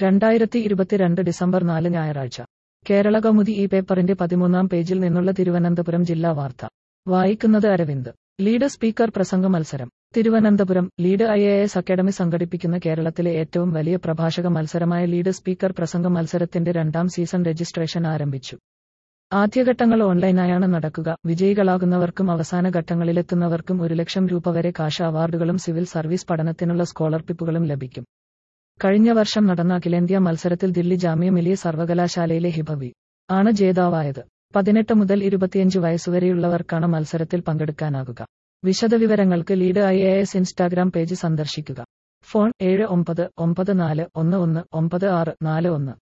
രണ്ടായിരത്തി ഇരുപത്തിരണ്ട് ഡിസംബർ നാല് ഞായറാഴ്ച കേരള കൗമുദി ഈ പേപ്പറിന്റെ പതിമൂന്നാം പേജിൽ നിന്നുള്ള തിരുവനന്തപുരം ജില്ലാ വാർത്ത വായിക്കുന്നത് അരവിന്ദ് ലീഡ് സ്പീക്കർ പ്രസംഗ മത്സരം Thiruvananthapuram lead I A S academy സംഘടിപ്പിക്കുന്ന കേരളത്തിലെ ഏറ്റവും വലിയ പ്രഭാഷക മത്സരമായ ലീഡ് സ്പീക്കർ പ്രസംഗ മത്സരത്തിന്റെ രണ്ടാം സീസൺ രജിസ്ട്രേഷൻ ആരംഭിച്ചു ആദ്യഘട്ടങ്ങൾ ഓൺലൈനായാണ് നടക്കുക വിജയികളാകുന്നവർക്കും അവസാന ഘട്ടങ്ങളിലെത്തുന്നവർക്കും ഒരു ലക്ഷം രൂപ വരെ കാശ് അവാർഡുകളും സിവിൽ സർവീസ് പഠനത്തിനുള്ള സ്കോളർഷിപ്പുകളും ലഭിക്കും കഴിഞ്ഞ വർഷം നടന്ന അഖിലേന്ത്യാ മത്സരത്തിൽ ദില്ലി ജാമ്യ മിലിയ സർവകലാശാലയിലെ ഹിബവി ആണ് ജേതാവായത് പതിനെട്ട് മുതൽ ഇരുപത്തിയഞ്ച് വയസ്സുവരെയുള്ളവർക്കാണ് മത്സരത്തിൽ പങ്കെടുക്കാനാകുക വിശദവിവരങ്ങൾക്ക് lead I A S Instagram page സന്ദർശിക്കുക ഫോൺ ഏഴ് ഒമ്പത് ഒമ്പത് നാല് ഒന്ന് ഒന്ന് ഒമ്പത് ആറ് നാല് ഒന്ന്